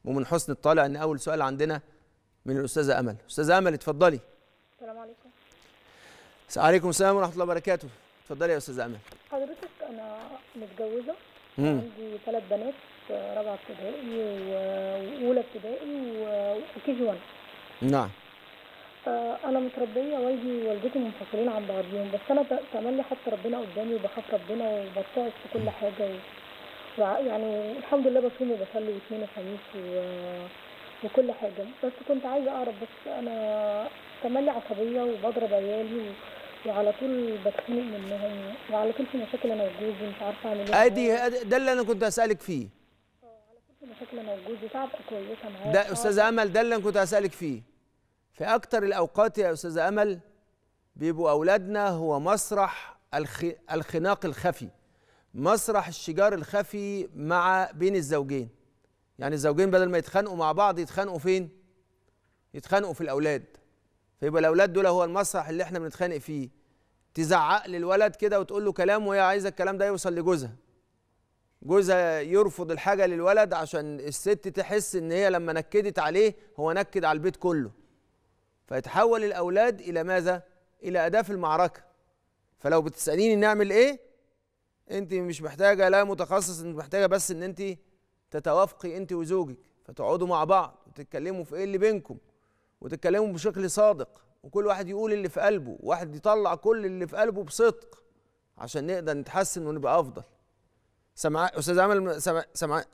ومن حسن الطالع ان اول سؤال عندنا من الاستاذه امل استاذه امل اتفضلي السلام عليكم عليكم السلام ورحمه الله وبركاته اتفضلي يا استاذه امل حضرتك انا متجوزه مم. عندي ثلاث بنات رابعه ابتدائي و- واولى ابتدائي و- وكي جي 1 نعم آه، انا متربيه والدي ووالدتي منفصلين عن بعضهم بس انا ت- تملي حاطه ربنا قدامي وبخاف ربنا وبتعب في كل حاجه و... وع- يعني الحمد لله بصوم وبصلي واثنين وخميس و... وكل حاجه بس كنت عايزه اعرف بس انا تملي عصبيه وبضرب عيالي و... وعلى طول بتخانق منهم وعلى طول في مشاكل انا وجوزي مش عارفه اعمل ايه ادي معاه. أدي- ده اللي انا كنت هسالك فيه على طول في مشاكل انا وجوزي تعب كويسه معاه ده استاذه امل ده اللي انا كنت هسالك فيه في اكتر الاوقات يا استاذه امل بيبقوا اولادنا هو مسرح الخ... الخناق الخفي مسرح الشجار الخفي مع بين الزوجين يعني الزوجين بدل ما يتخانقوا مع بعض يتخانقوا فين يتخانقوا في الاولاد فيبقى الاولاد دول هو المسرح اللي احنا بنتخانق فيه تزعق للولد كده وتقول له كلام وهي عايزه الكلام ده يوصل لجوزها جوزها يرفض الحاجه للولد عشان الست تحس ان هي لما نكدت عليه هو نكد على البيت كله فيتحول الاولاد الى ماذا الى اداه في المعركه فلو بتساليني نعمل ايه انت مش محتاجه لا متخصص انت محتاجه بس ان انت تتوافقي انت وزوجك فتقعدوا مع بعض وتتكلموا في ايه اللي بينكم وتتكلموا بشكل صادق وكل واحد يقول اللي في قلبه واحد يطلع كل اللي في قلبه بصدق عشان نقدر نتحسن ونبقى افضل سمع استاذ امل سمع سمع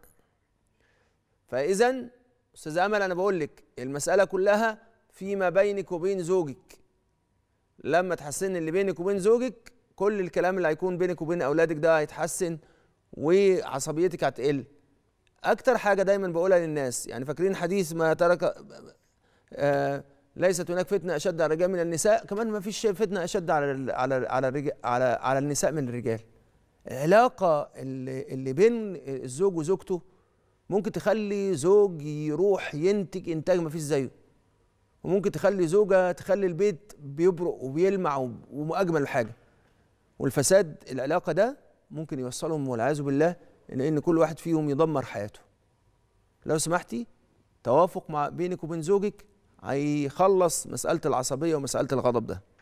فاذا استاذ امل انا بقول لك المساله كلها فيما بينك وبين زوجك لما تحسن اللي بينك وبين زوجك كل الكلام اللي هيكون بينك وبين اولادك ده هيتحسن وعصبيتك هتقل اكتر حاجه دايما بقولها للناس يعني فاكرين حديث ما ترك آه ليست هناك فتنه اشد على الرجال من النساء كمان ما فيش فتنه اشد على ال- على على الرجال على على النساء من الرجال العلاقه اللي, اللي بين الزوج وزوجته ممكن تخلي زوج يروح ينتج انتاج ما فيش زيه وممكن تخلي زوجة تخلي البيت بيبرق وبيلمع وب- وأجمل حاجة والفساد العلاقة ده ممكن يوصلهم والعياذ بالله إن إن كل واحد فيهم يدمر حياته لو سمحتي توافق مع بينك وبين زوجك هيخلص مسألة العصبية ومسألة الغضب ده